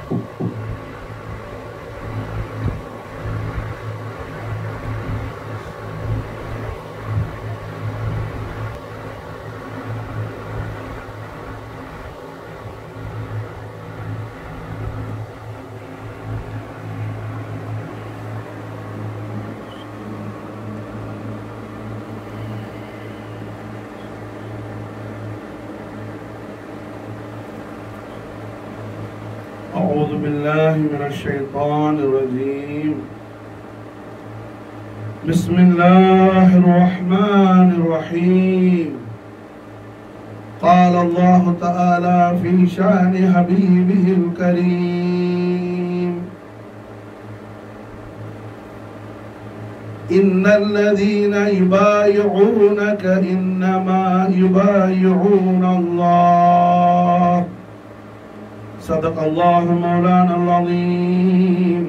أعوذ بالله من الشيطان الرجيم بسم الله الرحمن الرحيم قال الله تعالى في شأن حبيبه الكريم إن الذين يبايعونك إنما يبايعون الله صدق الله مولانا العظيم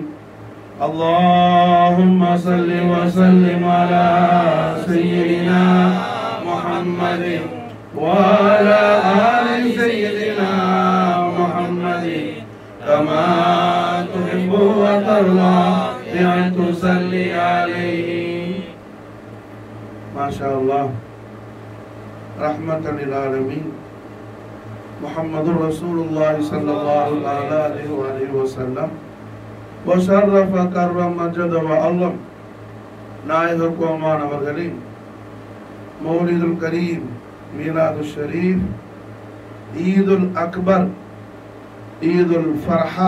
اللهم صل وسلم على سيدنا محمد وعلى آل سيدنا محمد كما تحب وترضى بأن تصلي عليه ما شاء الله رحمة للعالمين محمد رسول الله صلى الله عليه وآله وسلم وشرف كرم مجد وعلم நாயகர் கோமான் அவர்களின் மௌலிதுல் கரீம் மீலாது ஷரீஃப் ஈதுல் அக்பர் ஈதுல் ஃபர்ஹா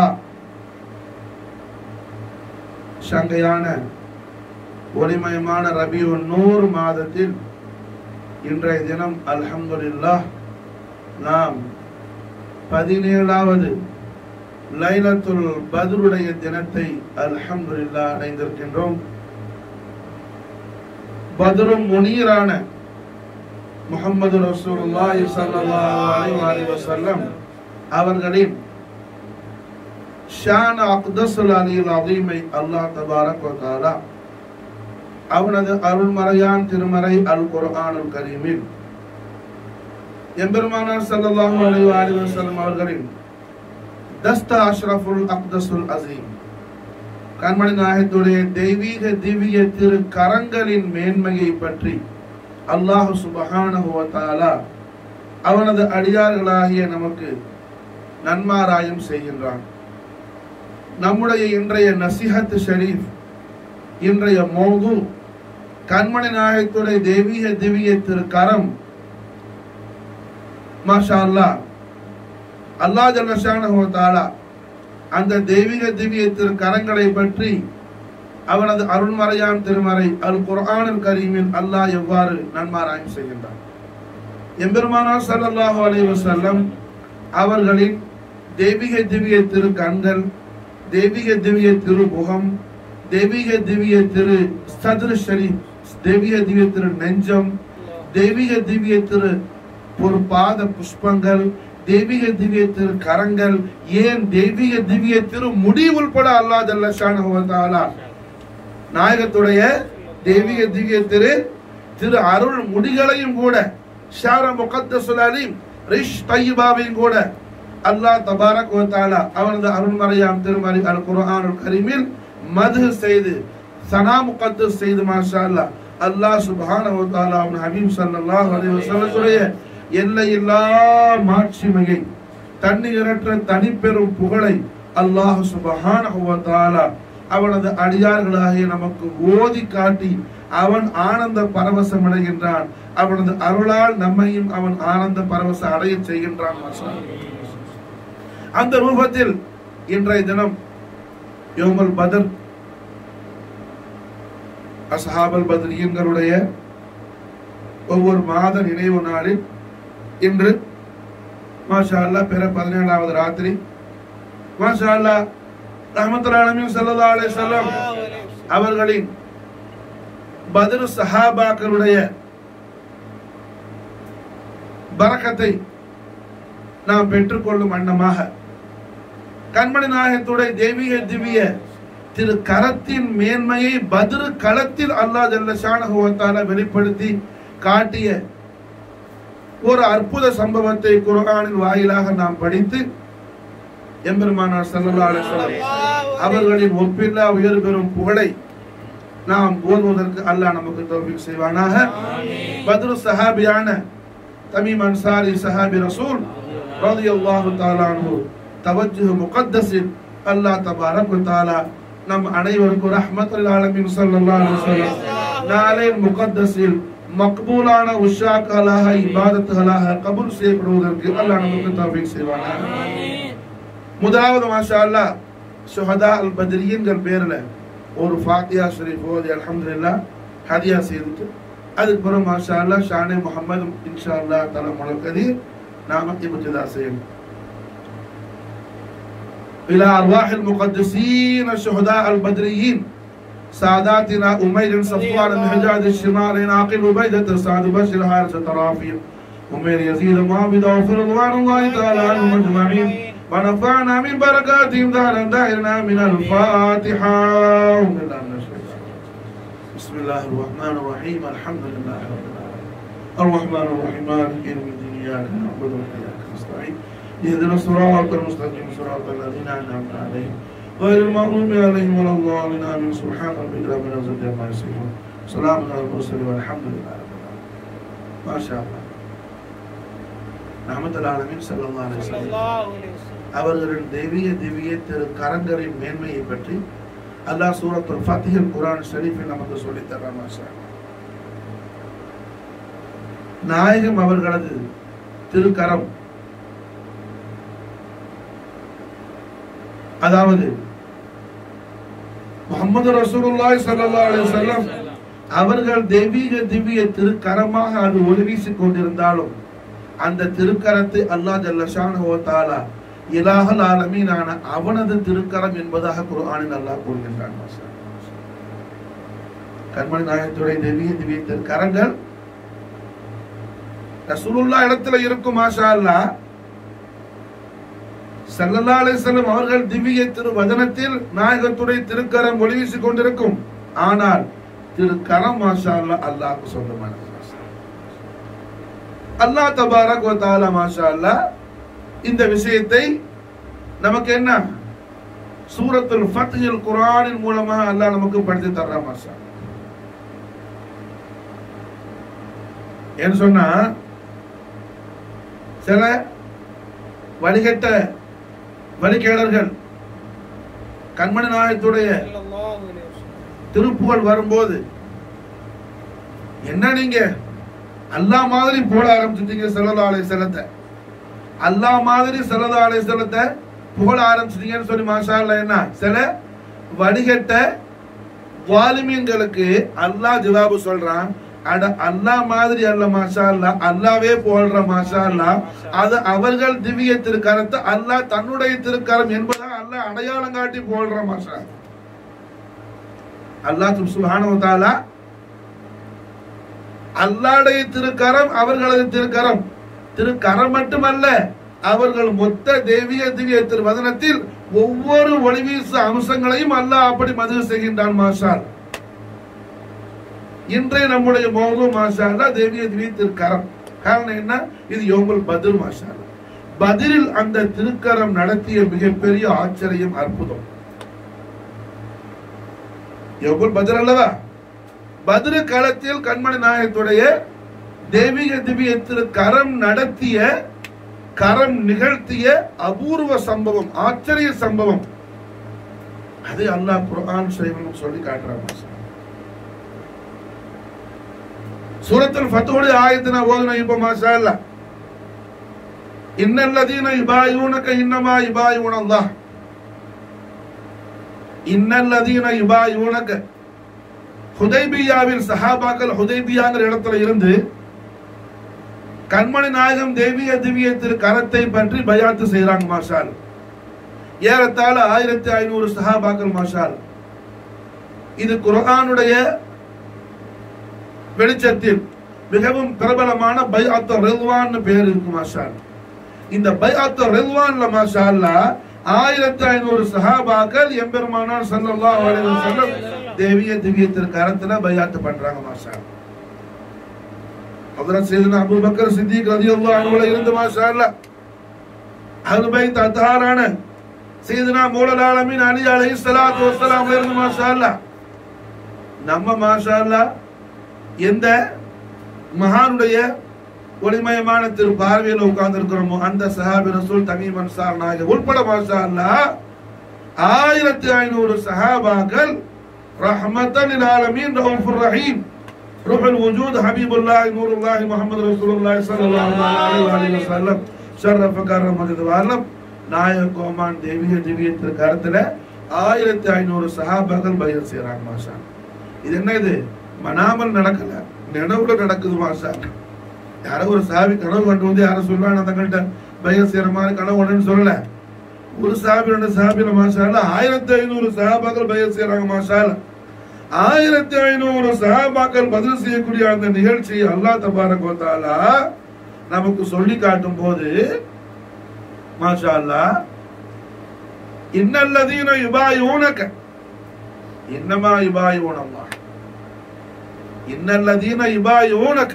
சங்கையான ஒளிமயமான ரபியுன் நூர் மாதத்தில் இன்றைய தினம் அல்ஹம்துலில்லாஹ் நாம் பதினேழாவது லைலத்துல் பத்ருடைய தினத்தை அல்ஹம்துலில்லாஹ் அடைந்திருக்கின்றோம் பத்ரும் முனீரான முகமது ரசூலுல்லாஹி ஸல்லல்லாஹு அலைஹி வஸல்லம் அவர்களின் ஷான் அக்தஸுல் அலில் அதீமை அல்லாஹ் தபாரக் வ தஆலா அவனது அருள்மறையான் திருமறை அல் குர்ஆனுல் கரீமில் எம்பெருமானார் ஸல்லல்லாஹு அலைஹி வஸல்லம் அவர்களின் தஸ்த அஷ்ரஃபுல் அக்தஸுல் அஸீம் கண்மணி நாயகத்துடைய தெய்வீக திவ்ய திரு கரங்களின் மேன்மையை பற்றி அல்லாஹ் சுபஹானஹு வ தஆலா அவனது அடியார்களாகிய நமக்கு நன்மாராயம் செய்கின்றான் நம்முடைய இன்றைய நசிஹத் ஷரீஃப் இன்றைய மௌது கண்மணி நாயகத்துடைய தெய்வீக திவ்ய திரு கரம் மாஷா அல்லாஹ் அல்லாஹ் ஜல்லஷானஹு வ தஆலா அந்த தெய்வீக திவ்ய திரு கரங்களை பற்றி அவனது அருள்மறையான் திருமறை அல் குர்ஆனுல் கரீமில் அல்லாஹ் எவ்வாறு நன்மாராயம் செய்கின்றான் எம்பெருமானார் ஸல்லல்லாஹு அலைஹி வஸல்லம் அவர்களின் தெய்வீக திவ்ய திரு கண்கள் தெய்வீக திவ்ய திரு முகம் தெய்வீக திவ்ய திரு சதுர ஷரீப் தெய்வீக திவ்ய திரு நெஞ்சம் தெய்வீக திவ்ய திரு ஒரு பாத புஷ்பங்கள் தெய்வீக திவ்ய திரு கரங்கள் ஏன் தெய்வீக திவ்ய திரு முடி உள்பட அல்லாஹ் ஜல்லஷானஹு வ தஆலா நாயகத்துடைய தெய்வீக திவ்ய திரு திரு அருள் முடிகளையும் கூட ஷார முகத்தசுல் அலீம் ரிஷ் தையிபாவையும் கூட அல்லாஹ் தபாரக் வ தஆலா அவனது அருள்மறையாம் திருமறை அல் குர்ஆனுல் கரீமில் மது செய்து சனா முகத்தஸ் செய்து மாஷா அல்லாஹ் அல்லாஹ் சுப்ஹானஹு வ தஆலா அவன் ஹபீப் ஸல்லல்லாஹு அலைஹி வஸல்லத்துடைய எல்லையில்லா மாட்சிமையை தண்ணீரற்ற தனிப்பெரும் புகழை அல்லாஹ் சுபஹானஹு வ தஆலா அவனது அடியார்களாகிய நமக்கு ஓதி காட்டி அவன் ஆனந்த பரவசம் அடைகின்றான் அவனது அருளால் நம்மையும் அவன் ஆனந்த பரவசம் அடைய செய்கின்றான் மாஷா அல்லாஹ். அந்த ரூபத்தில் இன்றைய தினம் யோமல் பதர் அஸ்ஹாபல் பத்ரியங்களுடைய ஒவ்வொரு மாத நினைவு நாளில் இன்று மாஷா அல்லாஹ் பிற பதினேழாவது ராத்திரி மாஷா அல்லாஹ் ரஹமத்துல் ஆலமீன் ஸல்லல்லாஹு அலைஹி வஸல்லம் அவர்களின் பத்ர் சஹாபாக்களுடைய பரக்கத்தை நாம் பெற்றுக்கொள்ளும் வண்ணமாக கண்மணி நாயகத்துடைய தெய்வீக திவ்ய திரு கரத்தின் மேன்மையை பத்ரு களத்தில் அல்லாஹ் ஜல்ல ஷானஹு வ தஆலா வெளிப்படுத்தி காட்டிய ஒரு அற்புத சம்பவத்தை குர்ஆனின் வாயிலாக நாம் படித்து எம்பெருமானார் ஸல்லல்லாஹு அலைஹி வஸல்லம் அவர்களின் ஒப்பில்லா உயர் பெறும் புகழை நாம் ஓதுவதற்கு அல்லாஹ் நமக்கு தௌஃபீக் செய்வானாக பத்ரு சஹாபியான தமீம் அன்சாரி சஹாபி ரசூல் ரலியல்லாஹு தஆலா அன்ஹு தவஜ்ஜுஹ் முகத்தஸில் அல்லாஹ் தபாரக் வ தஆலா நம் அனைவருக்கும் ரஹ்மத்துல் ஆலமீன் ஸல்லல்லாஹு அலைஹி வஸல்லம் நாளை முகத்தஸில் மக்பூலான உஷாக்களாக இபாதத்துகளாக கபூல் செய்யப்படுவதற்கு அல்லாஹ் நமக்கு தௌஃபீக் செய்வானாக முதலாவது மாஷா அல்லாஹ் ஷுஹதா அல் பத்ரியன்கிற பேர்ல ஒரு ஃபாத்தியா ஷரீஃப் ஓதி அல்ஹம்துலில்லாஹ் ஹதியா செய்துட்டு அதுக்கு பிறகு மாஷா அல்லாஹ் ஷானே முஹம்மது இன்ஷா அல்லாஹ் தஆலா முழக்கதி நாம இப்திதா செய்யணும் إلى أرواح المقدسين الشهداء البدريين ساداتنا أمير صفوان مهجاد الشمال عاقل عبيدة سعد بشر حارث ترافيل أمير يزيد معبد وفر رضوان الله تعالى عنهم أجمعين ونفعنا من بركاتهم دارا دائرنا من الفاتحة أعوذ بالله من الشيطان الرجيم. بسم الله الرحمن الرحيم الحمد لله رب العالمين الرحمن الرحيم مالك يوم الدين إياك نعبد وإياك نستعين اهدنا الصراط المستقيم صراط الذين أنعمت عليهم غير المغضوب عليهم ولا الضالين آمين سبحان ربك رب العزة عما يصفون سلام على المرسلين والحمد لله رب العالمين ما شاء الله رحمة العالمين صلى الله عليه وسلم அவர்களின் தெய்வீக திவ்ய திரு கரங்களின் மேன்மையை பற்றி அல்லாஹ் சூரத்துல் ஃபத்திஹில் குர்ஆன் ஷரீஃபில் நமக்கு சொல்லித் தர்றான் மாஷா அல்லாஹ். நாயகம் அவர்களது திருக்கரம் அதாவது முகமது ரசூலுல்லாஹி ஸல்லல்லாஹு அலைஹி வஸல்லம் அவர்கள் தெய்வீக திவ்ய திருக்கரமாக அது ஒளி வீசிக் கொண்டிருந்தாலும் அந்த திருக்கரத்தை அல்லாஹ் ஜல்லஷானு வ தஆலா இலாஹல் ஆலமீனான அவனது திருக்கரம் என்பதாக குர்ஆனில் அல்லாஹ் கூறுகின்றான் மாஷா அல்லாஹ். கண்மணி நாயகத்துடைய தெய்வீக திவ்ய திருக்கரங்கள் ரசூலுல்லாஹ் இடத்துல இருக்கும் மாஷா அல்லாஹ் ஸல்லல்லாஹு அலைஹி வஸல்லம் அவர்கள் திவ்ய திரு வதனத்தில் நாயகத்துடைய திருக்கரம் ஒளி வீசிக் கொண்டிருக்கும் ஆனால் திருக்கரம் மாஷா அல்லாஹ் அல்லாஹ்க்கு சொந்தமானது மாஷா அல்லாஹ். அல்லாஹ் தபாரக் வ தஆலா மாஷா அல்லாஹ் இந்த விஷயத்தை நமக்கு என்ன சூரத்துல் ஃபத்ஹில் குர்ஆனின் மூலமாக அல்லாஹ் நமக்கு படித்து தர்றான் மாஷா அல்லாஹ். ஏன்னு சொன்னா சில வழிகட்ட வழிகேடர்கள் கண்மணி நாயகத்துடைய திருப்புகள் வரும்போது என்ன நீங்க அல்லாஹ் மாதிரி போட ஆரம்பிச்சிட்டீங்க ஸல்லல்லாஹு அலைஹி செல்லத்தை அல்லாஹ் மாதிரி ஸல்லல்லாஹு அலைஹி செல்லத்தை புகழ ஆரம்பிச்சிட்டீங்கன்னு சொல்லி மாஷா அல்லாஹ் என்ன சில வடிகட்ட வாலிமீன்களுக்கு அல்லாஹ் ஜவாபு சொல்றான் அட அல்லாஹ் மாதிரி அல்ல மாஷா அல்லாஹ் அல்லாவே போல்ற மாஷா அல்லாஹ் அது அவர்கள் திவ்ய திருக்கரத்தை அல்லாஹ் தன்னுடைய திருக்கரம் என்பதா அல்லாஹ் அடையாளம் காட்டி போல்ற மாஷா அல்லாஹ். அல்லாஹ் சுப்ஹானஹு வ தஆலா அல்லாஹ்வுடைய திருக்கரம் அவர்களது திருக்கரம் திருக்கரம் மட்டுமல்ல அவர்கள் மொத்த தெய்வீக திவ்ய திருவதனத்தில் ஒவ்வொரு ஒளிவீச அம்சங்களையும் அல்லாஹ் அப்படி மது செய்கின்றான் மாஷால் இன்றைய நம்முடைய மௌது மாஷா அல்லாஹ் தெய்வீக திவ்ய திருக்கரம் காரணம் என்ன இது யோமுல் பத்ர் மாஷா அல்லாஹ். பதிலில் அந்த திருக்கரம் நடத்திய மிகப்பெரிய ஆச்சரியம் அற்புதம் யோகுல் பத்ர் அல்லவா பத்ரு காலத்தில் கண்மணி நாயகத்துடைய தெய்வீக திவ்ய திரு கரம் நடத்திய கரம் நிகழ்த்திய அபூர்வ சம்பவம் ஆச்சரிய சம்பவம் அது அல்லாஹ் குர்ஆன் ஷரீஃபில் சொல்லி காட்டுறான் மாஷா. சூரத்துல் ஃபத்ஹுடைய ஆயத்தை நான் ஓதுனேன் இப்ப மாஷா அல்லாஹ் இன்னல்லதீன யுபாயூனக இன்னமா யுபாயூன அல்லாஹ் இன்னல்லதீன யுபாயூனக ஹுதைபியாவில் சஹாபாக்கள் ஹுதைபியாங்கிற இடத்துல இருந்து கண்மணி நாயகம் தேவிய திவ்ய திரு கரத்தை பற்றி பயாத்து செய்றாங்க மாஷால் ஏறத்தாழ ஆயிரத்தி ஐநூறு சஹாபாக்கள் மாஷால் இது குர்ஆனுடைய வெளிச்சத்தில் மிகவும் பிரபலமான பைஅத்து ரில்வான் பேர் இருக்கு மாஷால் இந்த பைஅத்து ரில்வான்ல மாஷா அல்லாஹ் ஆயிரத்தி ஐநூறு சஹாபாக்கள் எம்பெருமானார் ஸல்லல்லாஹு அலைஹி வஸல்லம் தேவிய திவ்ய திரு கரத்துல பைஅத்து பண்றாங்க மாஷா அல்லாஹ். ஹஜ்ரத் சையதுனா அபூபக்கர் சித்திக் ரலியல்லாஹு அன்ஹுல இருந்து மாஷா அல்லாஹ் அஹ்லுல் பைத் அத்தாரான சையதுனா மௌலல் ஆலமீன் அலி அலைஹிஸ்ஸலாத்து வஸ்ஸலாம் இருந்து மாஷா அல்லாஹ் நம்ம மாஷா அல்லாஹ் எந்த மகானுடைய ஒளிமயமான திரு பார்வையில் உட்கார்ந்து இருக்கிறோமோ அந்த சஹாபி ரசூல் தமீம் அன்சார் நாயகர் உட்பட மாஷா அல்லாஹ் ஆயிரத்தி ஐநூறு சஹாபாக்கள் ரஹ்மத்தன் லில் ஆலமீன் ரவுஃபுர் ரஹீம் روح الوجود حبيب الله نور الله محمد رسول الله صلى الله عليه وآله وسلم شرف كرم مجد வாரம் நாயக கோமான் தெய்வீக திவ்யத்திற்கு கருத்துல ஆயிரத்தி ஐநூறு சஹாபாக்கள் பயிர் செய்யறாங்க மாஷா இது என்ன இது மனாமல் நடக்கல நினைவுல நடக்குது மாஷா யாரோ ஒரு சாவி கனவு கண்டு வந்து யாரும் சொல்றாங்க தங்கள்கிட்ட பயிர் செய்யற மாதிரி கனவு ஒண்ணுன்னு சொல்லல ஒரு சாபி ரெண்டு சாபில மாஷால ஆயிரத்தி ஐநூறு சஹாபாக்கள் பயிர் செய்யறாங்க மாஷால ஆயிரத்தி ஐநூறு சஹாபாக்கள் பதில் செய்யக்கூடிய அந்த நிகழ்ச்சி அல்லாஹ் தபாரக் வ தஆலா நமக்கு சொல்லி காட்டும் போது மாஷா அல்லாஹ் இன்னல்லதீன யுபாயூனக இன்னமா யுபாயூன அல்லாஹ் இன்னல்லதீன யுபாயூனக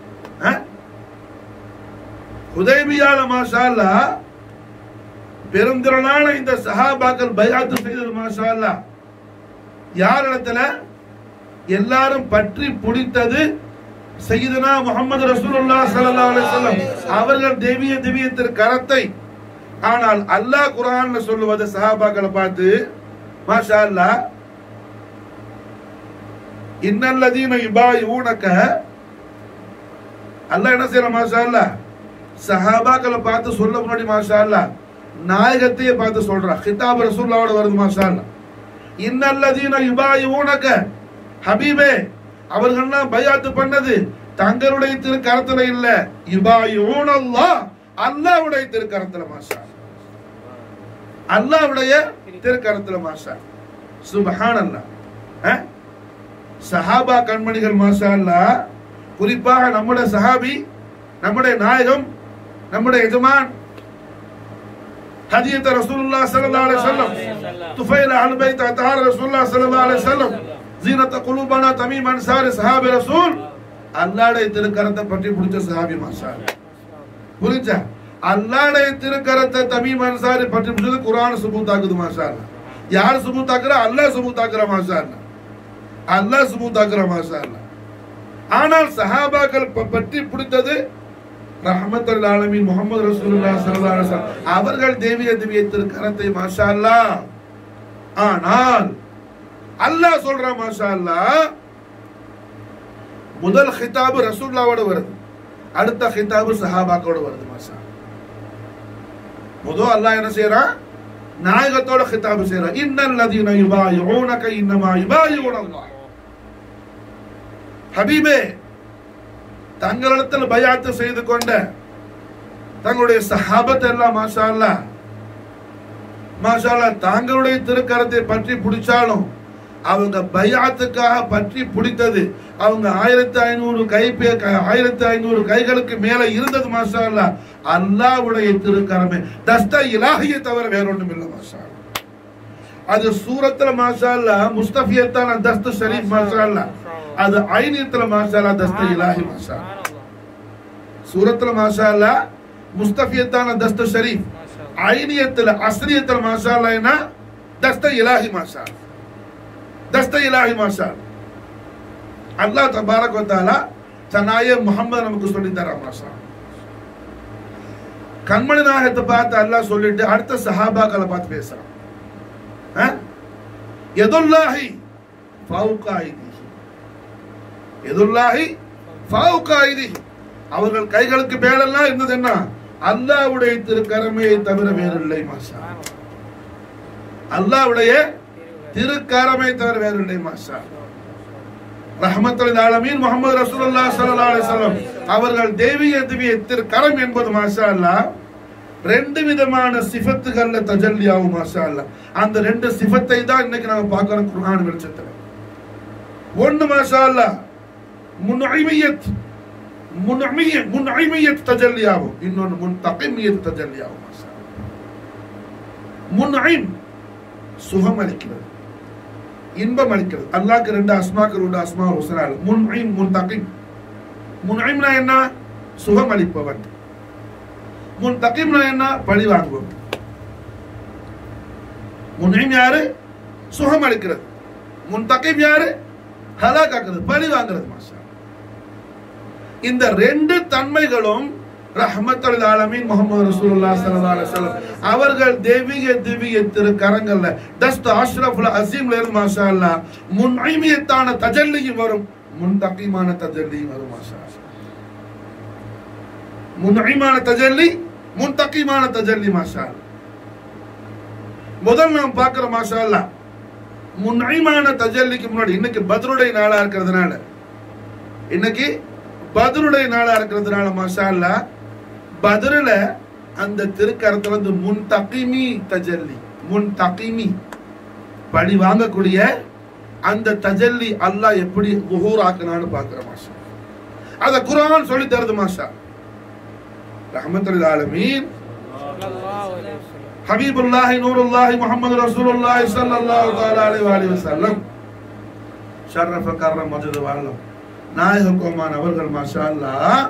ஹுதைபியால மாஷா அல்லாஹ் பெருந்திரளான இந்த சஹாபாக்கள் பயாத்து செய்தது மாஷா அல்லாஹ் யார் இடத்துல எல்லாரும் பற்றி பிடித்தது சையதுனா முகமது ரசூலுல்லாஹ் ஸல்லல்லாஹு அலைஹி வஸல்லம் அவர்கள் தெய்வீக திவ்யத்தின் கரத்தை ஆனால் அல்லாஹ் குர்ஆன்ல சொல்லுவது சஹாபாக்களை பார்த்து மாஷா அல்லாஹ் இன்னல்லதீன யுபாயூனக அல்லாஹ் என்ன செய்யற மாஷா அல்லாஹ் சஹாபாக்களை பார்த்து சொல்ல முன்னாடி மாஷா அல்லாஹ் நாயகத்தையே பார்த்து சொல்றா கிதாப் ரசூலுல்லாவோட வருது மாஷா அல்லாஹ் இன்னல்லதீன யுபாயூனக ஹபீபே அவர்கள்லாம் பயாத்து பண்ணது தங்களுடைய திருக்கரத்துல இல்ல யுபாயூன் அல்லாஹ் அல்லாஹ்வுடைய திருக்கரத்துல மாஷா அல்லாஹ்வுடைய திருக்கரத்துல மாஷா சுப்ஹானல்லாஹ் அஹ்? சஹாபா கண்மணிகள் மாஷா அல்லாஹ் குறிப்பாக நம்முடைய சஹாபி நம்முடைய நாயகம் நம்முடைய எஜமான் ஹதியத் ரசூலுல்லாஹ் ஸல்லல்லாஹு அலைஹி வஸல்லம் துஃபைல் அஹ்ல் பைத் அத்ஹார் ரசூலுல்லாஹ் ஸல்லல்லாஹு அலைஹி வஸல்லம் ஜீனத் குலூபனா தமீம் அன்சாரி சஹாபி ரசூல் அல்லாஹ்வுடைய திருக்கரத்தை பற்றி பிடிச்ச சஹாபி மாஷா அல்லாஹ். புரிஞ்சா அல்லாஹ்வுடைய திருக்கரத்தை தமீம் அன்சாரி பற்றி பிடிச்சது குர்ஆன் சுபூத் ஆக்குது மாஷா அல்லாஹ். யார் சுபூத் ஆக்குறா அல்லாஹ் சுபூத் ஆக்குறா மாஷா அல்லாஹ். அல்லாஹ் சுபூத் ஆக்குறா மாஷா அல்லாஹ். ஆனால் சஹாபாக்கள் ப- பற்றி பிடித்தது ரஹமத்துல் ஆலமீன் முகமது ரசூலுல்லாஹ் ஸல்லல்லாஹு அலைஹி வஸல்லம் அவர்கள் தேவிய திவ்ய திருக்கரத்தை மாஷா அல்லாஹ் ஆனால் அல்லாஹ் சொல்றா மாஷா அல்லாஹ் முதல் ஹிதாபு ரசூலுல்லாவோட வருது அடுத்த ஹிதாபு சஹாபாக்களோட வருது மாஷா முதல் அல்லாஹ் என்ன செய்யறான் நாயகத்தோட ஹிதாபு செய்யறான் இன்னல் லதீன யுபாயிஊனக இன்னமா யுபாயிஊன அல்லாஹ் ஹபீபே தங்களிடத்தில் பயாத்து செய்து கொண்ட தங்களுடைய சஹாபத் எல்லாம் மாஷா அல்லாஹ் மாஷா அல்லாஹ் தாங்களுடைய திருக்கரத்தை பற்றி பிடிச்சாலும் அவங்க பயாத்துக்காக பற்றி பிடித்தது அவங்க ஆயிரத்தி ஐநூறு கை பே- க- ஆயிரத்தி ஐநூறு கைகளுக்கு மேல இருந்தது மாஷா அல்லாஹ் அல்லாஹ்வுடைய திருக்கரமே தஸ்த இலாஹியை தவிர வேற ஒண்ணும் இல்லை மாஷா அல்லாஹ். அது சூரத்துல மாஷா அல்லாஹ் முஸ்தபியத்தான தஸ்து ஷரீஃப் மாஷா அல்லாஹ் அது ஐனியத்துல மாஷா அல்லாஹ் தஸ்த இலாஹி மாஷா அல்லாஹ். சூரத்துல மாஷா அல்லாஹ் முஸ்தபியத்தான தஸ்து ஷரீஃப் ஐனியத்துல அஸ்ரியத்துல மாஷா அல்லாஹ் என்ன தஸ்த இலாஹி மாஷா அல்லாஹ். தஸ்த இலாஹி மாஷா அல்லாஹ். அல்லாஹ் தபாரக் வ தஆலா தனாய முஹம்மது நமக்கு சொல்லி தரா மாஷா அல்லாஹ். கண்மணி நாயகத்தை பார்த்து அல்லாஹ் சொல்லிட்டு அடுத்த சஹாபாக்களை பார்த்து பேசுறான் ஆ? யதுல்லாஹி ஃபௌக ஐதிஹி. யதுல்லாஹி ஃபௌக ஐதிஹி. அவர்கள் கைகளுக்கு மேலெல்லாம் இருந்தது என்ன அல்லாஹ்வுடைய திருக்கரமே தவிர வேறில்லை மாஷா அல்லாஹ்வுடைய திருக்கரமே தவிர வேறில்லை மாஷா ரஹமத்துல் ஆலமீன் முஹம்மது ரசூலுல்லாஹ் ஸல்லல்லாஹு அலைஹி வஸல்லம் அவர்கள் தெய்வீக திவ்ய திருக்கரம் என்பது மாஷா அல்லாஹ் ரெண்டு விதமான சிஃபத்துகள்ல தஜல்லியாவும் மாஷா அல்லாஹ் அந்த ரெண்டு சிஃபத்தை தான் இன்னைக்கு நாம பார்க்கறோம் குர்ஆன் வெளிச்சத்துல ஒன்னு மாஷா அல்லாஹ் முன்ஐமியத் முன்ஐமிய முன்ஐமியத் தஜல்லியாவும் இன்னொன்னு முன்தகிமியத் தஜல்லியாவும் மாஷா அல்லாஹ். முன்ஐம் சுகம் அளிக்கிறது இன்பம் அளிக்கிறது அல்லாஹ்க்கு ரெண்டு அஸ்மாக்கள் உண்டு அஸ்மா ஹுசனால் முன்ஐம் முன்தகிம் முன்ஐம்னா என்ன சுகம் அளிப்பவன் முன்தகிம்னா என்ன பழி வாங்குவன் முன்னையும் யாரு சுகம் அளிக்கிறது முன்தகையும் யாரு ஹலாக்காக்குறது பழி வாங்குறது மாஷா இந்த ரெண்டு தன்மைகளும் ரஹமத்துல் ஆலமீன் முகமது ரசூலுல்லாஹ் ஸல்லல்லாஹு அலைஹி வஸல்லம் அவர்கள் தெய்வீக திவ்ய திரு கரங்கள்ல தஸ்த் அஷ்ரஃபுல் அசீம்ல இருந்து மாஷா அல்லாஹ் முன்ஐமியத்தான தஜல்லியும் வரும் முன்தகீமான தஜல்லியும் வரும் மாஷா அல்லாஹ் முன்ஐமான தஜல்லி முன்தகீமான தஜல்லி மாஷா அல்லாஹ் முதல் நாம் பார்க்கிற மாஷா அல்லாஹ் முன்ஐமான தஜல்லிக்கு முன்னாடி இன்னைக்கு பத்ருடைய நாளா இருக்கிறதுனால இன்னைக்கு பத்ருடைய நாளா இருக்கிறதுனால மாஷா அல்லாஹ் பத்ருல அந்த திருக்கரத்துல வந்து முன் தகிமி தஜல்லி முன் தகிமி பழி வாங்கக்கூடிய அந்த தஜல்லி அல்லாஹ் எப்படி குஹூர் ஆக்குனான்னு பார்க்கிற மாஷா அத குர்ஆன் சொல்லி தருது மாஷா ரஹமத்துல் ஆலமீன் ஹபீபுல்லாஹி நூருல்லாஹி முஹம்மது ரசூலுல்லாஹி ஸல்லல்லாஹு தஆலா அலைஹி வஸல்லம் வஸல்லம் ஷர்ரஃப கர்ரம் மஜது வாழலாம் நாயக கோமான் அவர்கள் மாஷா அல்லாஹ்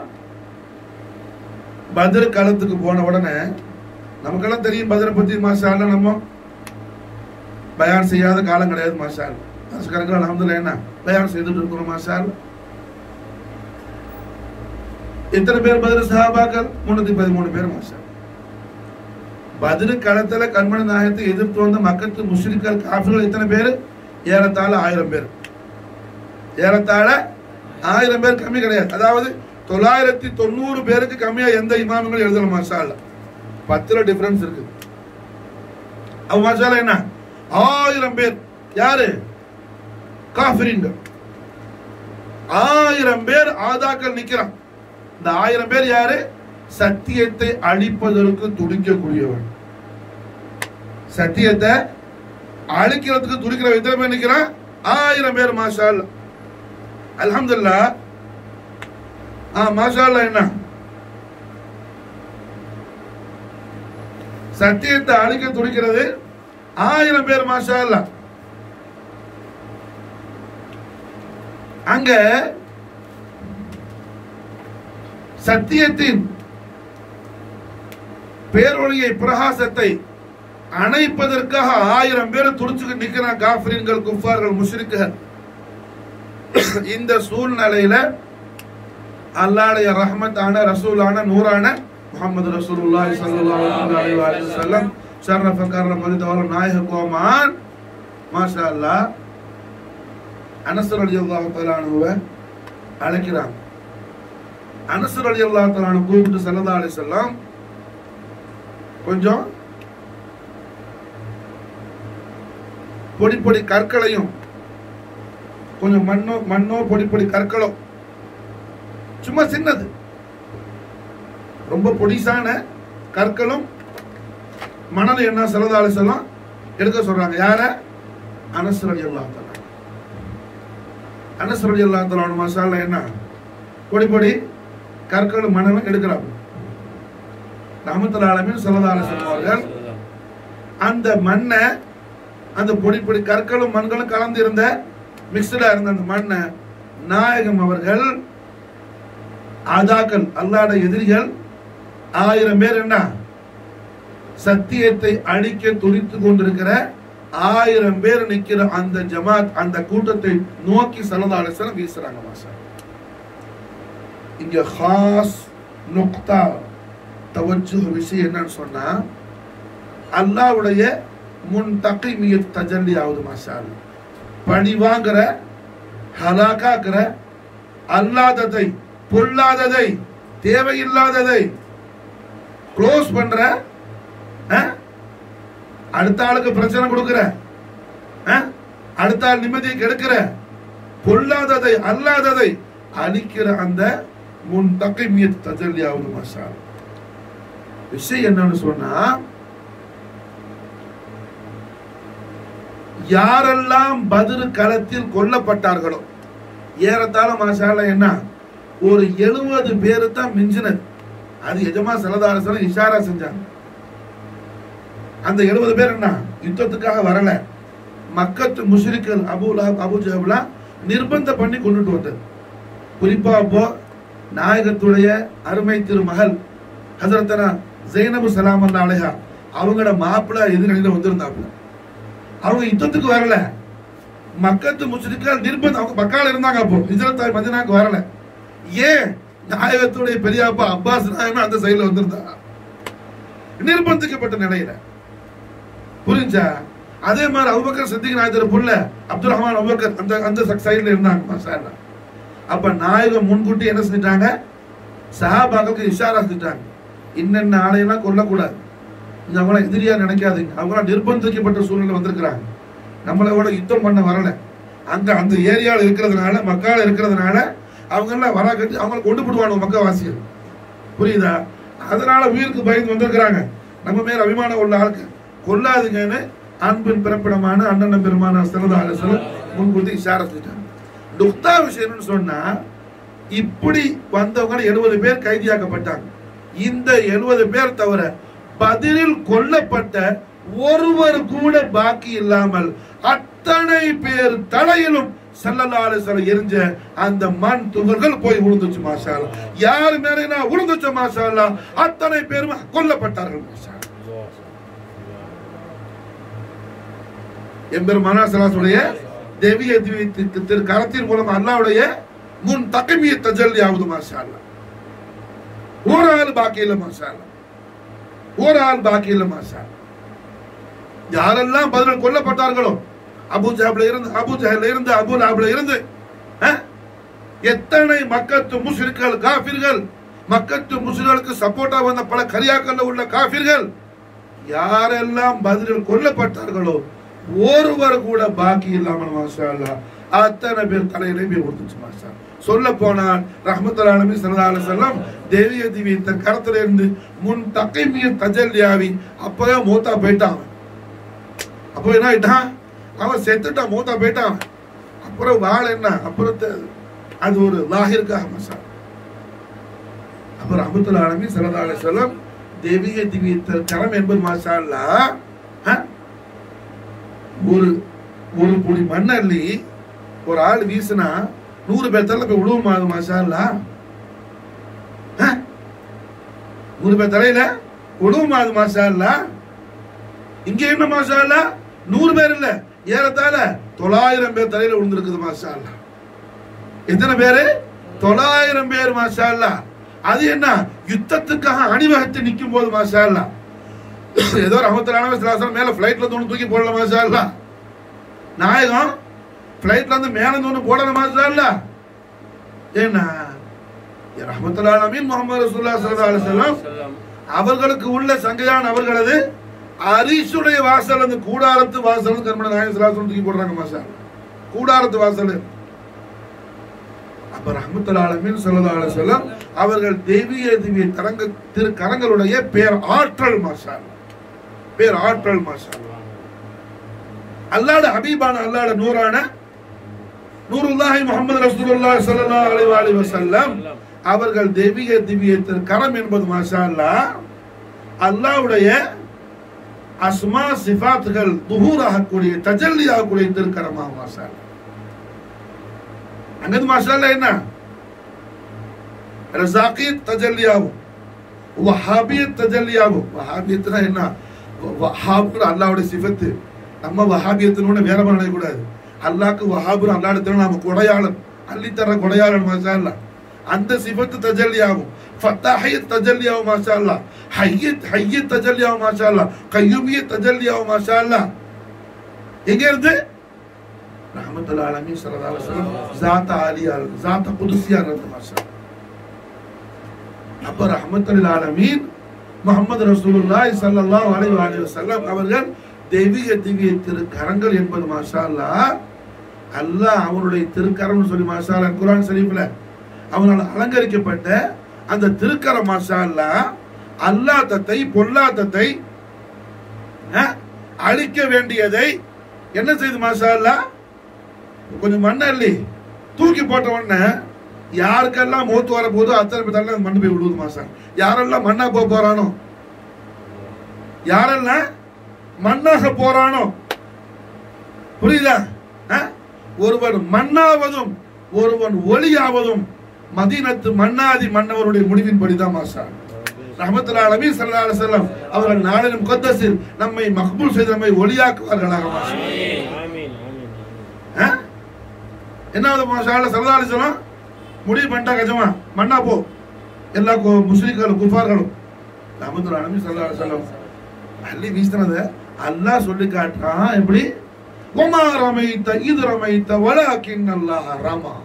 பத்ர் காலத்துக்கு போன உடனே நமக்கெல்லாம் தெரியும் பத்ரை பத்தி மாஷா அல்லாஹ் நம்ம பயான் செய்யாத காலம் கிடையாது மாஷா அல்லாஹ் அரசுக்காரங்க அலமதுல்ல என்ன பயான் செய்துட்டு இருக்கிறோம் மாஷா அல்லாஹ் எத்தனை பேர் பத்ர் சஹாபாக்கள் முன்னூத்தி பதிமூணு பேர் மாஷா பதிரு களத்துல கண்மணி நாயகத்தை எதிர்த்து வந்த மக்கத்து முஸ்லிம்கள் காஃபிர்கள் எத்தனை பேர் ஏறத்தாழ ஆயிரம் பேர் ஏறத்தாழ ஆயிரம் பேர் கம்மி கிடையாது அதாவது தொள்ளாயிரத்தி தொண்ணூறு பேருக்கு கம்மியா எந்த இமாமுங்களும் எழுதல மாஷால பத்துல டிஃபரன்ஸ் இருக்கு அவ மாஷால என்ன ஆயிரம் பேர் யாரு காஃபிரிங்க ஆயிரம் பேர் ஆதாக்கள் நிக்கிறான் இந்த ஆயிரம் பேர் யாரு சத்தியத்தை அழிப்பதற்கு துடிக்கக்கூடியவன் சத்தியத்தை அழிக்கிறதுக்கு துடிக்கிற எத்தனை பேர் நிக்கிறான் ஆயிரம் பேர் மாஷா அல்லாஹ். அல்ஹம்துலில்லாஹ் ஆ மாஷா அல்லாஹ் என்ன சத்தியத்தை அழிக்க துடிக்கிறது ஆயிரம் பேர் மாஷா அல்லாஹ். அங்க சத்தியத்தின் பேரொழியை பிரகாசத்தை அணைப்பதற்காக ஆயிரம் பேர் துடிச்சுக்கு நிக்கிறான் காஃபிரின்கள் குஃபார்கள் முஷ்ரிக்குகள் இந்த சூழ்நிலையில அல்லாடைய ரஹ்மத்தான ரசூலான நூறான முகமது ரசூலுல்லாஹி ஸல்லல்லாஹு அலைஹி வஸல்லம் ஷர்ரஃப கர்ரம் மதிதவர நாயக கோமான் மாஷா அல்லாஹ் அனஸ் ரலியல்லாஹு தஆலா அன்ஹுவை அழைக்கிறாங்க அனஸ் ரலியல்லாஹு தஆலா அன்ஹு கூப்பிட்டு ஸல்லல்லாஹு அலைஹி வஸல்லம் கொஞ்சம் பொடி பொடி கற்களையும் கொஞ்சம் மண்ணோ மண்ணோ பொடி பொடி கற்களோ சும்மா சின்னது ரொம்ப பொடிசான கற்களும் மணல் என்ன செலதால செல்லம் எடுக்க சொல்றாங்க யார அனஸ் ரலி அல்லா அனஸ் ரலி அல்லா தலான மசாலா என்ன பொடி பொடி கற்களும் மணலும் எடுக்கிறாங்க ரஹமத்துல் ஆலமீன் ஸல்லல்லாஹு அலைஹி வஸல்லம் அவர்கள் அந்த மண்ணை அந்த பொடி பொடி கற்களும் மண்களும் கலந்து இருந்த மிக்சடா இருந்த அந்த மண்ணை நாயகம் அவர்கள் ஆதாக்கள் அல்லாட எதிரிகள் ஆயிரம் பேர் என்ன சத்தியத்தை அழிக்க துடித்து கொண்டிருக்கிற ஆயிரம் பேர் நிக்கிற அந்த ஜமாத் அந்த கூட்டத்தை நோக்கி சல்லல்லாஹு அலைஹி வஸல்லம் வீசுறாங்க மாஷா இங்க ஹாஸ் நுக்தா தவஜு விஷயம் என்னன்னு சொன்னா அல்லாவுடைய முன் தகைமியத் தஜல்லி ஆகுது மாஷா அல்லாஹ். பழி வாங்குற ஹலாக்காக்குற அல்லாததை பொல்லாததை தேவையில்லாததை க்ளோஸ் பண்ற அஹ்? அடுத்த ஆளுக்கு பிரச்சனை கொடுக்கிற அஹ்? அடுத்த ஆள் நிம்மதியை கெடுக்கிற பொல்லாததை அல்லாததை அழிக்கிற அந்த முன் தகைமியத் தஜல்லி ஆகுது மாஷா அல்லாஹ். விஷயம் என்னன்னு சொன்னா யாரெல்லாம் பதிரு களத்தில் கொல்லப்பட்டார்களோ ஏறத்தாழ மாஷால என்ன ஒரு எழுபது பேரு தான் மிஞ்சினது அது எஜமா சலதாரசனம் இஷாரா செஞ்சாங்க அந்த எழுபது பேர் என்ன யுத்தத்துக்காக வரல மக்கத்து முஷ்ரிக்கள் அபுலா அபு ஜஹப்லா நிர்பந்தம் பண்ணி கொண்டுட்டு வந்தது குறிப்பா அப்போ நாயகத்துடைய அருமை திருமகள் ஹசரத்தனா ஜெய்னபு சலாம் அல்லா அலைஹா அவங்களோட மாப்பிள்ள எதிரணியில வந்திருந்தாப்புல அவங்க யுத்தத்துக்கு வரல மக்கத்து முஸ்லிம்கள் நிர்பந்தம் அவங்க மக்கால இருந்தாங்க அப்போ ஹிஜ்ரத் மதினாக்கு வரல ஏன் நாயகத்துடைய பெரியப்பா அப்பாஸ் நாயகம் அந்த சைடுல வந்திருந்தாங்க நிர்பந்திக்கப்பட்ட நிலையில புரிஞ்சா அதே மாதிரி அபுபக்கர் சித்திக் நாயகர் புள்ள அப்துல் ரஹ்மான் அபுபக்கர் அந்த அந்த சைடுல இருந்தாங்க மாஷா அல்லாஹ். அப்ப நாயகம் முன்கூட்டி என்ன செஞ்சிட்டாங்க சஹாபாக்களுக்கு இஷாரா செஞ்சிட்டாங்க இன்னென்ன ஆளையெல்லாம் கொல்லக்கூடாது இந்த அவங்கள எதிரியா நினைக்காதீங்க அவங்களாம் நிர்பந்திக்கப்பட்ட சூழ்நிலை வந்திருக்கிறாங்க நம்மளை விட யுத்தம் பண்ண வரல அங்க அந்த ஏரியாவில் இருக்கிறதுனால மக்கால இருக்கிறதுனால அவங்க எல்லாம் வரா கட்டி அவங்கள கொண்டு போடுவாங்க மக்கவாசிகள் புரியுதா அதனால உயிருக்கு பயந்து வந்திருக்கிறாங்க நம்ம மேல அபிமானம் உள்ள ஆளுக்கு கொல்லாதுங்கன்னு அன்பின் பிறப்பிடமான அண்ணன் பெருமான சிறந்த ஆலோசனம் முன்கூட்டி இஷாரா செஞ்சிட்டாங்க துக்தா விஷயம்னு சொன்னா இப்படி வந்தவங்க எழுபது பேர் கைதியாக்கப்பட்டாங்க இந்த எழுபது பேர் தவிர பதிலில் கொல்லப்பட்ட ஒருவர் கூட பாக்கி இல்லாமல் அத்தனை பேர் தலையிலும் சல்லல்லாஹு அலைஹி எரிஞ்ச அந்த மண் துகள்கள் போய் விழுந்துச்சு மாஷா அல்லாஹ். யார் மேல நான் விழுந்துச்சு மாஷா அல்லாஹ், அத்தனை பேரும் கொல்லப்பட்டார்கள் மாஷா அல்லாஹ். எம்பெருமானா சலாசுடைய தெய்வீக திவ்யத்திற்கு திரு கரத்தின் மூலம் அல்லாவுடைய முன் தகமிய தஜல்லி ஆகுது மாஷா அல்லாஹ். ஒரு ஆள் பாக்கி இல்ல மாஷா அல்லாஹ். ஒரு ஆள் பாக்கி இல்ல மாஷா அல்லாஹ். யாரெல்லாம் பதில் கொல்லப்பட்டார்களோ அபு ஜஹப்ல இருந்து அபு ஜஹல்ல இருந்து அபு லாப்ல இருந்து அஹ், எத்தனை மக்கத்து முஸ்லிம்கள் காபிர்கள் மக்கத்து முஸ்லிம்களுக்கு சப்போர்ட்டா வந்த பல கரியாக்கல்ல உள்ள காபிர்கள் யாரெல்லாம் பதிலில் கொல்லப்பட்டார்களோ ஒருவர் கூட பாக்கி இல்லாமல் மாஷா அல்லாஹ் அத்தனை பேர் தலையிலே போய் கொடுத்துச்சு மாஷா சொல்ல போனால் ரஹமத்துல் ஆலமி சல்லா அலுவலம் தேவிய திவி தன் கரத்துல இருந்து முன் தக்கைமிய தஜல்யாவி அப்பவே மூத்தா போயிட்டான் அவன். அப்போ என்ன ஆயிட்டான் அவன் செத்துட்டான் மூத்தா போயிட்டான் அவன். அப்புறம் வாழ என்ன அப்புறம் த- அது ஒரு லாகிற்காக மசா அப்புறம் ரஹமத்துல் ஆலமி சல்லா அலுவலம் தெய்வீக திவ்ய தன் கரம் என்பது மாஷா அல்லாஹ், ஆ? ஒரு ஒரு பொடி மண்ணள்ளி ஒரு ஆள் வீசினா நூறு பேர் தலை போய் விழுவுமா அது மாஷா அல்லாஹ்? ஆ? நூறு பேர் தலையில விழுவுமா அது மாஷா அல்லாஹ்? இங்க என்ன மாஷா அல்லாஹ்? நூறு பேர் இல்ல ஏறத்தாழ தொள்ளாயிரம் பேர் தலையில விழுந்திருக்குது மாஷா அல்லாஹ். எத்தனை பேரு தொள்ளாயிரம் பேர் மாஷா அல்லாஹ். அது என்ன யுத்தத்துக்காக அணிவகுத்து நிற்கும் போது மாஷா அல்லாஹ். ஏதோ ரஹமத்துல்லான சிலாசனம் மேல ஃபிளைட்ல இருந்து ஒண்ணு தூக்கி போடல மாஷா அல்லாஹ். நாயகம் ஃபிளைட்ல இருந்து மேல இருந்து ஒண்ணு போடல மாஷா அல்லாஹ். ஏன்னா ரஹமத்துல்லாமின் முகமது ரசூல்லா ஸல்லல்லாஹு அலைஹி வஸல்லம் அவர்களுக்கு உள்ள சங்கையான் அவர்களது அரிசுடைய வாசல் அந்த கூடாரத்து வாசல் கர்மன நாயகம் சிலாசனம் தூக்கி போடுறாங்க மாஷா அல்லாஹ். கூடாரத்து வாசல் அப்ப ரஹமத்துல் ஆலமீன் ஸல்லல்லாஹு அலைஹி வஸல்லம் அவர்கள் தெய்வீக திவ்ய கரங்க திரு கரங்களுடைய பேர் ஆற்றல் மாஷா அல்லாஹ். பேர் ஆற்றல் மாஷா அல்லாஹ். அல்லாஹ்ட ஹபீபான அல்லாஹ்ட நூறான நூருல்லாஹி முஹம்மது ரசூலுல்லாஹி ஸல்லல்லாஹு அலைஹி வஸல்லம் வஸல்லம் அவர்கள் தெய்வீக திவ்ய திரு கரம் என்பது மாஷா அல்லாஹ் அல்லாஹ்வுடைய அஸ்மா சிஃபாத்துகள் துஹூர் ஆகக்கூடிய தஜல்லி ஆகக்கூடிய திருக்கரமா மாஷா அல்லாஹ். அங்கது மாஷா அல்லாஹ் என்ன ரசாக்கியத் தஜல்லியாகும் வஹாபியத் தஜல்லியாகும் வஹாபியத்னா என்ன வஹாபுர் அல்லாஹ்வுடைய சிஃபத்து நம்ம வஹாபியத்தினோட வேற பண்ண கூடாது அல்லாஹ்க்கு வஹாபுர் அல்லாஹ்வுடைய நாம கொடையாளன் அள்ளி தர கொடையாளன் மாஷா அல்லாஹ் அந்த சிஃபத்து தஜல்லியாகும் ஃபத்தாஹியத் தஜல்லியாகும் மாஷா அல்லாஹ் ஹய்யத் ஹய்யத் தஜல்லியாகும் மாஷா அல்லாஹ் கய்யூமியத் தஜல்லியாகும் மாஷா அல்லாஹ் எங்க இருந்து ரஹமத்துல் ஆலமீன் ஸல்லல்லாஹு அலைஹி வஸல்லம் ذات ஆலியா ذات குதுசியா இருந்து மாஷா அல்லாஹ். அப்ப ரஹமத்துல் ஆலமீன் முகமது ரசூலுல்லாஹி ஸல்லல்லாஹு அலைஹி வஆலிஹி வஸல்லம் அவர்கள் தெய்வீக திவ்ய திருக்கரங்கள் என்பது மாஷா அல்லாஹ் அல்லாஹ் அவருடைய திருக்கரம்னு சொல்லி மாஷா அல்லாஹ் குர்ஆன் ஷரீஃப்ல அவனால் அலங்கரிக்கப்பட்ட அந்த திருக்கரம் மாஷா அல்லாஹ் அல்லாத்தத்தை பொல்லாத்தத்தை அஹ், அழிக்க வேண்டியதை என்ன செய்து மாஷா அல்லாஹ் கொஞ்சம் மண்ண அள்ளி தூக்கி போட்ட உடனே யாருக்கெல்லாம் மூத்து வர போதோ அத்தனை பேர் தள்ள மண்ணு போய் விடுவது மாசம் யாரெல்லாம் மண்ணா போக போறானோ யாரெல்லாம் மண்ணாக போறானோ புரியுதா அஹ்? ஒருவன் மண்ணாவதும் ஒருவன் ஒளியாவதும் மதீனத்து மன்னாதி மன்னவருடைய முடிவின்படிதான் மாசா ரஹமத்துல்லாஹி அலைஹி ஸல்லல்லாஹு அலைஹி வஸல்லம் அவர்கள் நாளின் முகத்தஸில் நம்மை மக்பூல் செய்து நம்மை ஒளியாக்குவார்களாக மாஷா ஆமீன் ஆமீன் ஆ? என்ன ஆகுது மாஷா அல்லாஹ் ஸல்லல்லாஹு அலைஹி வஸல்லம் முடிவு பண்ணிட்டா கஜமா மண்ணா போ எல்லா கு- முஸ்லிம்களும் குஃபார்களும் ரஹமத்துல்லாஹி அலைஹி ஸல்லல்லாஹு அலைஹி வஸல்லம் அள்ளி வீசினத அல்லாஹ் சொல்லி காட்டுறான் எப்படி ஒமா ரமைத்த இது ரமைத்த வலாக்கின் அல்லாஹ் ரமா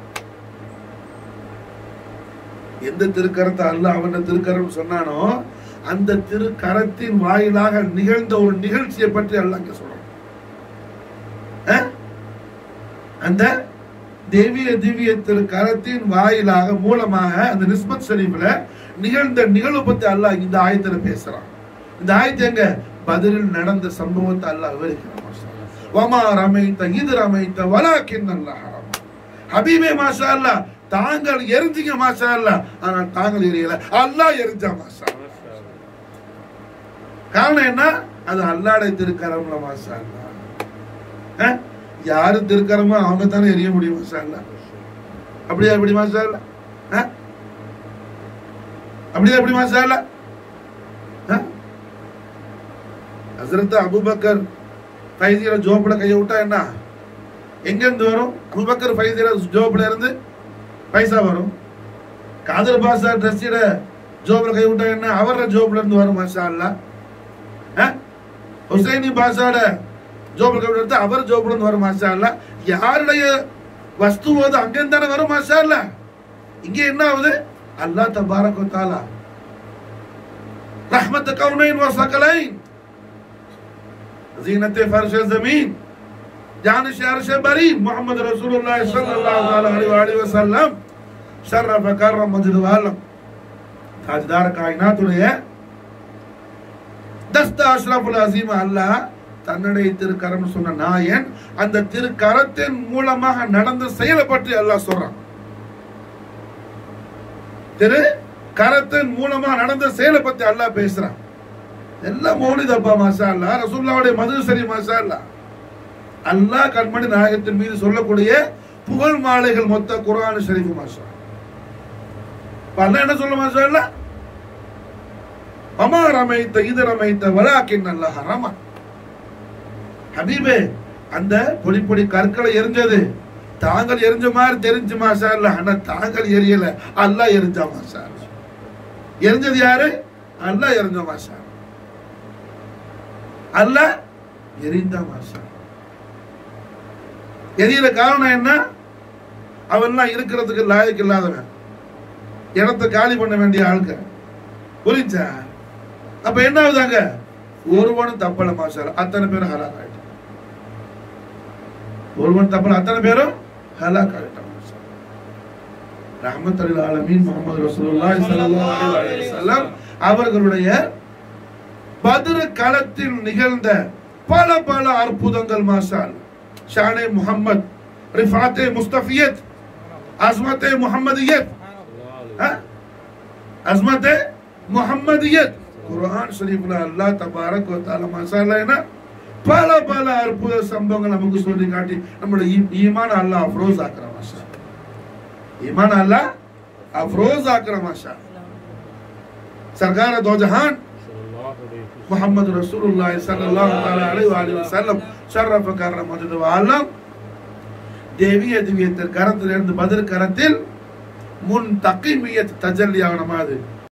எந்த திருக்கரத்தை அல்லாஹ் அவன திருக்கரம் சொன்னானோ அந்த திருக்கரத்தின் வாயிலாக நிகழ்ந்த ஒரு நிகழ்ச்சியை பற்றி அல்லாஹ் இங்க சொல்றான் ஆ? அந்த தெய்வீக திவ்ய திருக்கரத்தின் வாயிலாக மூலமாக அந்த நிஸ்பத் ஷரீஃப்ல நிகழ்ந்த நிகழ்வு பத்தி அல்லாஹ் இந்த ஆயத்துல பேசுறான் இந்த ஆயத்து எங்க பதிலில் நடந்த சம்பவத்தை அல்லாஹ் விவரிக்கிறான் மாஷா அல்லாஹ். வமா ரமைத்த இது ரமைத்த வலாக்கின் அல்லாஹ் ரமா ஹபீபே மாஷா அல்லாஹ் தாங்கள் எரிஞ்சீங்க மாஷா அல்லாஹ் ஆனால் தாங்கள் எரியல அல்லாஹ் எரிஞ்சா மாஷா அல்லாஹ். மாஷா அல்லாஹ். காரணம் என்ன அது அல்லாட திருக்கரம்ல மாஷா அல்லாஹ். ஆ? யாரு திருக்கரமோ அவங்க தானே எரிய முடியும் மாஷா அல்லாஹ். அப்படியா எப்படி மாஷா அல்லாஹ்? ஆ? அப்படியா எப்படி மாஷா அல்லாஹ்? ஆ? ஹஸ்ரத் அபூபக்கர் ஃபைசியில ஜோப்ல கையை விட்டா என்ன எங்க இருந்து வரும் அபூபக்கர் ஃபைசியில ஜோப்ல இருந்து பைசா வரும் காதர் பாஷா ட்ரெஸ்ஸிட ஜோப்ல கை விட்டா என்ன அவர ஜோப்ல இருந்து வரும் மாஷா அல்லாஹ் ஆ? ஹுசைனி பாஷாட ஜோப்ல கை விட்டு அவர் ஜோப்ல இருந்து வரும் மாஷா அல்லாஹ் யாருடைய வஸ்து போது அங்கிருந்து தானே வரும் மாஷா அல்லாஹ் இங்க என்ன ஆகுது அல்லாஹ் தபாரக் வ தஆலா رحمت کونین و سکلین زینت فرش زمین جانش عرش برین محمد رسول اللہ صلی اللہ علیہ وآلہ وسلم شرف کرم مجد والم تاجدار காயினாத் உடைய தஸ்த அஷ்ரஃபுல் அசீம் அல்லாஹ் தன்னுடைய திருக்கரம் சொன்ன நாயன் அந்த திருக்கரத்தின் மூலமாக நடந்த செயலை பற்றி அல்லாஹ் சொல்றான் திரு கரத்தின் மூலமா நடந்த செயலை பத்தி அல்லாஹ் பேசுறான் எல்லாம் மௌலிதப்பா மாஷா அல்லாஹ் ரசூல்லாவுடைய மது சரி மாஷா அல்லாஹ் அல்லாஹ் கண்மணி நாயகத்தின் மீது சொல்லக்கூடிய புகழ் மாலைகள் மொத்த குர்ஆன் ஷரீஃப் மாஷா இப்ப அல்லாஹ் என்ன சொல்ல மாஷா அல்லாஹ் அமா ரமைத்த இது ரமைத்த வலாக்கின் அல்லாஹ் ரமா ஹபீபே அந்த பொடி பொடி கற்களை எரிஞ்சது தாங்கள் எரிஞ்ச மாதிரி தெரிஞ்சு மாஷா அல்லாஹ் ஆனா தாங்கள் எரியல அல்லாஹ் எரிஞ்சா மாஷா அல்லாஹ். எரிஞ்சது யாரு அல்லாஹ் எரிஞ்ச மாஷா அல்லாஹ் எரிந்த மாஷா எரியல காரணம் என்ன அவன்லாம் இருக்கிறதுக்கு லாயக்கு இல்லாதவன் இடத்தை காலி பண்ண வேண்டிய ஆளுங்க புரிஞ்சா அப்ப என்ன ஆகுதாங்க ஒருவனும் தப்பல மாஷா அத்தனை பேரும் ஹலாக் ஆயிட்டான் ஒருவன் தப்பல அத்தனை பேரும் ஹலாக் ஆயிட்டான் மாஷா ரஹமத் அலில் ஆலமீன் முகமது ரசூலுல்லாஹி ஸல்லல்லாஹு அலைஹி வஸல்லம் அவர்களுடைய பத்ர் களத்தில் நிகழ்ந்த பல பல அற்புதங்கள் மாஷால் ஷானே முஹம்மத் ரிஃபாத்தே முஸ்தஃபியத் அஸ்மத்தே முஹம்மதியத் ஆ? அஸ்மத்தே முஹம்மதியத் குர்ஆன் ஷரீஃப்ல அல்லாஹ் தபாரக் வ தஆலா மாஷாஅல்லாஹ் என்ன பல பல அற்புத சம்பவங்கள் நமக்கு சொல்லி காட்டி நம்மளோட ஈ- ஈமான் அல்லாஹ் அஃப்ரோஸ் ஆக்குற மாஷா ईमान अल्लाह अफरोज आकर माशा सरकार दो जहान ஸல்லல்லாஹு அலைஹி வஸல்லம். मोहम्मद रसूलुल्लाह सल्लल्लाहु ताला अलैहि वालिहि वसल्லம் ஷரஃப கர்ர மஜது வாலம் தேவிய திவ்யத்தில் கரத்தில் இருந்து பதில் கரத்தில் முன் தக்கிமியத் தஜல்லியான மாதிரி